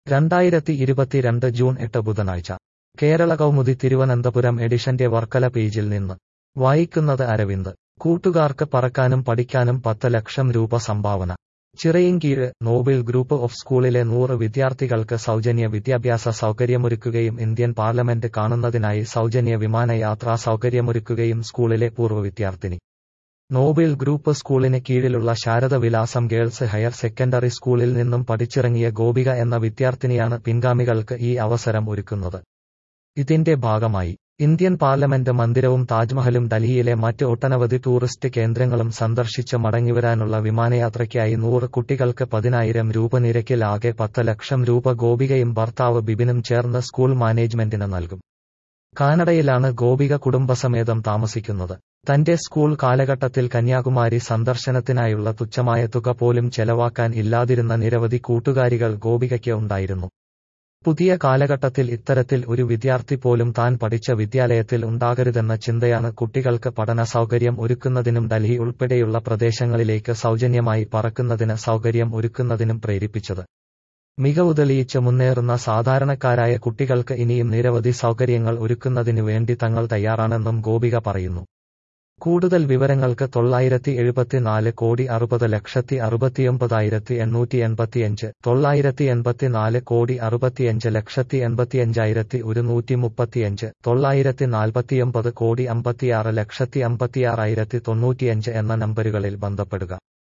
രണ്ടായിരത്തി ഇരുപത്തിരണ്ട് ജൂൺ എട്ട് ബുധനാഴ്ച കേരള കൗമുദി തിരുവനന്തപുരം എഡിഷന്റെ വർക്കല പേജിൽ നിന്ന് വായിക്കുന്നത് അരവിന്ദ് കൂട്ടുകാർക്ക് പറക്കാനും പഠിക്കാനും പത്ത് ലക്ഷം രൂപ സംഭാവന ചിറയിൻകീഴ് നോബിൾ ഗ്രൂപ്പ് ഓഫ് സ്കൂളിലെ നൂറ് വിദ്യാർത്ഥികൾക്ക് സൗജന്യ വിദ്യാഭ്യാസ സൗകര്യമൊരുക്കുകയും ഇന്ത്യൻ പാർലമെന്റ് കാണുന്നതിനായി സൗജന്യ വിമാനയാത്രാ സൗകര്യമൊരുക്കുകയും സ്കൂളിലെ പൂർവ്വ വിദ്യാർത്ഥിനി നോബിൾ ഗ്രൂപ്പ് സ്കൂളിന് കീഴിലുള്ള ശാരദ വിലാസം ഗേൾസ് ഹയർ സെക്കൻഡറി സ്കൂളിൽ നിന്നും പഠിച്ചിറങ്ങിയ ഗോപിക എന്ന വിദ്യാർത്ഥിനിയാണ് പിൻഗാമികൾക്ക് ഈ അവസരം ഒരുക്കുന്നത് ഇതിന്റെ ഭാഗമായി ഇന്ത്യൻ പാർലമെന്റ് മന്ദിരവും താജ്മഹലും ഡൽഹിയിലെ മറ്റ് ഒട്ടനവധി ടൂറിസ്റ്റ് കേന്ദ്രങ്ങളും സന്ദർശിച്ച് മടങ്ങിവരാനുള്ള വിമാനയാത്രയ്ക്കായി നൂറ് കുട്ടികൾക്ക് പതിനായിരം രൂപ നിരക്കിൽ ആകെ പത്ത് ലക്ഷം രൂപ ഗോപികയും ഭർത്താവ് ബിബിനും ചേർന്ന് സ്കൂൾ മാനേജ്മെന്റിന് നൽകും കാനഡയിലാണ് ഗോപിക കുടുംബസമേതം താമസിക്കുന്നത് തന്റെ സ്കൂൾ കാലഘട്ടത്തിൽ കന്യാകുമാരി സന്ദർശനത്തിനായുള്ള തുച്ഛമായ തുക പോലും ചെലവാക്കാൻ ഇല്ലാതിരുന്ന നിരവധി കൂട്ടുകാരികൾ ഗോപികയ്ക്ക് ഉണ്ടായിരുന്നു പുതിയ കാലഘട്ടത്തിൽ ഇത്തരത്തിൽ ഒരു വിദ്യാർത്ഥി പോലും താൻ പഠിച്ച വിദ്യാലയത്തിൽ ഉണ്ടാകരുതെന്ന ചിന്തയാണ് കുട്ടികൾക്ക് പഠന സൗകര്യം ഒരുക്കുന്നതിനും ഡൽഹി ഉൾപ്പെടെയുള്ള പ്രദേശങ്ങളിലേക്ക് സൗജന്യമായി പറക്കുന്നതിന് സൗകര്യം ഒരുക്കുന്നതിനും പ്രേരിപ്പിച്ചത് മികവ് തെളിയിച്ച് മുന്നേറുന്ന സാധാരണക്കാരായ കുട്ടികൾക്ക് ഇനിയും നിരവധി സൗകര്യങ്ങൾ ഒരുക്കുന്നതിനു വേണ്ടി തങ്ങൾ തയ്യാറാണെന്നും ഗോപിക പറയുന്നു കൂടുതൽ വിവരങ്ങൾക്ക് തൊള്ളായിരത്തി എഴുപത്തിനാല് കോടി അറുപത് ലക്ഷത്തി അറുപത്തിയൊമ്പതായിരത്തി എണ്ണൂറ്റി എൺപത്തിയഞ്ച് തൊള്ളായിരത്തി എൺപത്തിനാല് കോടി അറുപത്തിയഞ്ച് ലക്ഷത്തി എൺപത്തിയഞ്ചായിരത്തി ഒരുന്നൂറ്റി മുപ്പത്തിയഞ്ച് തൊള്ളായിരത്തി നാൽപ്പത്തിയൊമ്പത് കോടി അമ്പത്തിയാറ് ലക്ഷത്തി അമ്പത്തിയാറായിരത്തി തൊണ്ണൂറ്റിയഞ്ച് എന്ന നമ്പരുകളിൽ ബന്ധപ്പെടുക